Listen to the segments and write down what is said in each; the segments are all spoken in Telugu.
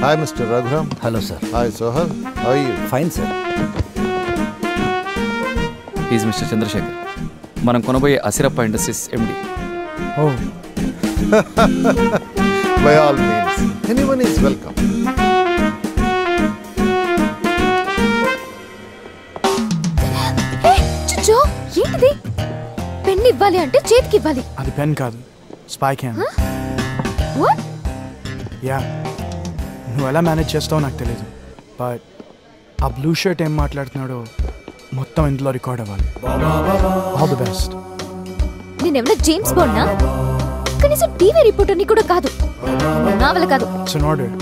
Hi mister Raghuram hello sir hi Sohel how you fine sir is mister Chandrasekhar మనం కొనబోయే Asirappa industries MD oh by all means anyone is welcome ఏ, చుచ్చో ఏంటిది పెన్ ఇవ్వాలి అంటే చేతికి ఇవ్వాలి అది పెన్ కాదు స్పై క్యామ్ వాట్ యా నువ్వు ఎలా మేనేజ్ చేస్తావో నాకు తెలియదు బట్ ఆ బ్లూ షర్ట్ ఏం మాట్లాడుతున్నాడో మొత్తం ఇందులో రికార్డ్ అవ్వాలి ఆల్ ది బెస్ట్ నేనేమన్నా జేమ్స్ బాండ్నా కనీసం టీవీ రిపోర్టర్ని కూడా కాదు నా వల్ల కాదు ఇట్స్ అన్ ఆర్డర్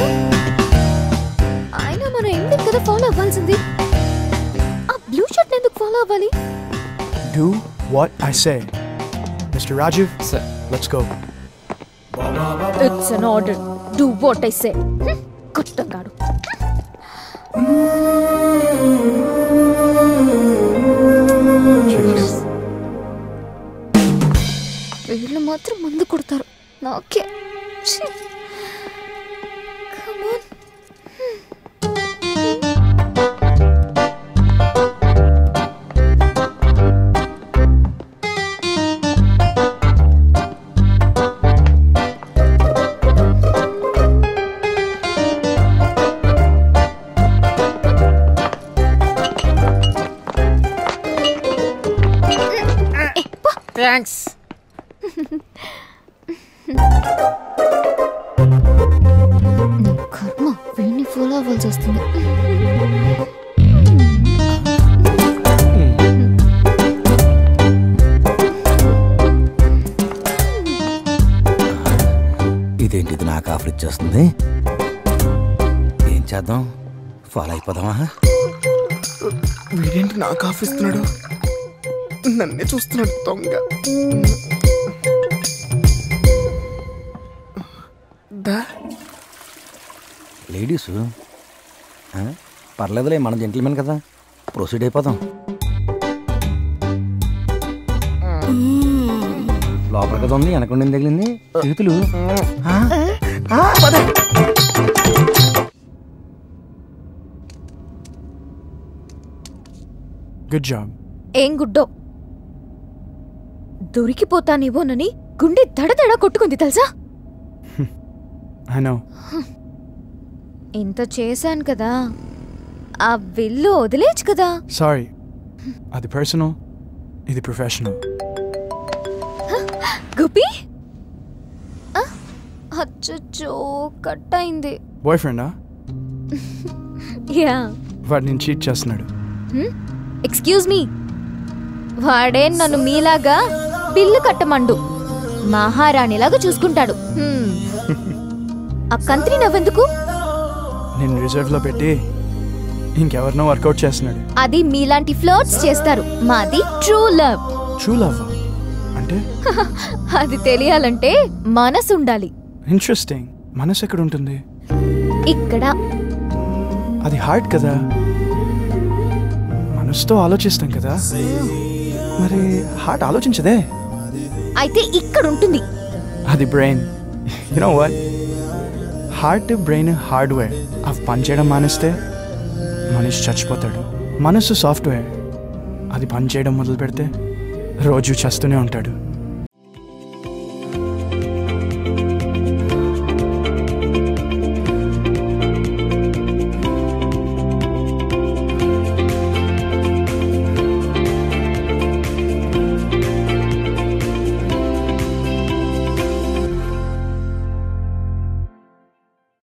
అయినా మనం ఎందుకు కదా ఫాలో అవ్వాల్సింది ఆ బ్లూ షర్ట్ ఎందుకు ఫాలో అవ్వాలి do what I say mister Rajeev sir let's go it's an order do what I say కొట్టంగాడు వీళ్ళు మాత్రం ముందు కొడతారు నాకే ఛీ. Come on. థ్యాంక్స్ నీ కర్మ వీడిని ఫాలో అవ్వాల్సి వస్తుంది ఇదేంటి ఇది నాకు ఆఫర్ ఇచ్చేస్తుంది ఏం చేద్దాం ఫాలో అయిపోదామా వీడేంటి నాకు ఆఫిస్తున్నాడు నన్నే చూస్తున్నాడు దొంగ దా లేడీసు ఆ? పర్లేదులే మన జెంటిల్మెన్ కదా ప్రొసీడ్ అయిపోదాం లోపల కదా ఉంది వెనకుండా ఏం తగిలింది చేతులు ఆ? గుడ్ జాబ్ ఏం గుడ్డో దొరికిపోతానేమోనని గుండె దడదడ కొట్టుకుంది తెలుసా ఐ నో ఇంత చేశాను కదా ఆ విల్లు వదిలేచ్చు కదా సారీ అది పర్సనల్ ఇది ప్రొఫెషనల్ గుపి ఆ, అచ్చచ్చో కట్ అయింది బాయ్ ఫ్రెండా యా వాడు నేను చీట్ చేస్తున్నాడు ఎక్స్క్యూజ్ మీ వాడే నన్ను మీలాగా బిల్లు కట్టమండు మహారాణిలాగా చూసుకుంటాడు హ్మ్. ఆ కంత్రి నవ్వెందుకు నేను రిజర్వ్లో పెట్టి ఇంకెవరినో వర్కౌట్ చేస్తున్నాడు అది మీలాంటి ఫ్లోట్స్ చేస్తారు మాది ట్రూ లవ్ ట్రూ లవ్ అంటే అది తెలియాలంటే మనసు ఉండాలి ఇంట్రెస్టింగ్ మనసు ఎక్కడ ఉంటుంది ఇక్కడ అది హార్ట్ కదా మనసుతో ఆలోచిస్తాం కదా మరి హార్ట్ ఆలోచించదే అయితే ఇక్కడ ఉంటుంది అది brain you know what heart brain hardware అవి పనిచేయడం మానేస్తే మనిషి చచ్చిపోతాడు మనసు సాఫ్ట్వేర్ అది పనిచేయడం మొదలు పెడితే రోజు చేస్తూనే ఉంటాడు